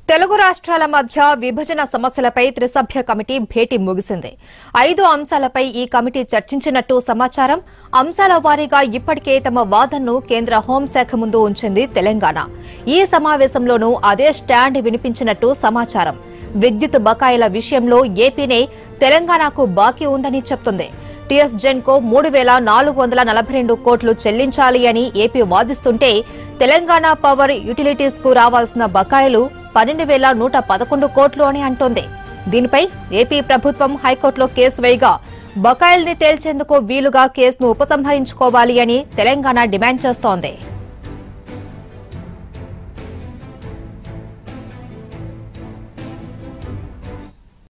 తెలుగు రాష్ట్రాల మధ్య విభజన సమస్యలపై త్రిసభ్య కమిటీ భేటీ ముగిసింది ఐదు అంశాలపై ఈ కమిటీ చర్చించినట్టు సమాచారం అంశాల వారీగా ఇప్పటికే తమ వాదనను కేంద్ర హోంశాఖ ముందు ఉంచింది తెలంగాణ ఈ సమావేశంలోనూ అదే స్టాండ్ వినిపించినట్టు సమాచారం విద్యుత్ బకాయిల విషయంలో ఏపీనే తెలంగాణకు బాకీ ఉందని చెప్తుంది టీఎస్ జెన్కో మూడు వేల నాలుగు వందల నలభై రెండు కోట్లు చెల్లించాలి అని ఏపీ వాదిస్తుంటే తెలంగాణ పవర్ యుటిలిటీస్ కు రావాల్సిన బకాయిలు పన్నెండు వేల నూట పదకొండు కోట్లు అని అంటోంది దీనిపై ఏపీ ప్రభుత్వం హైకోర్టులో కేసు వేయగా బకాయిల్ని తేల్చేందుకు వీలుగా కేసును ఉపసంహరించుకోవాలి అని తెలంగాణ డిమాండ్ చేస్తోంది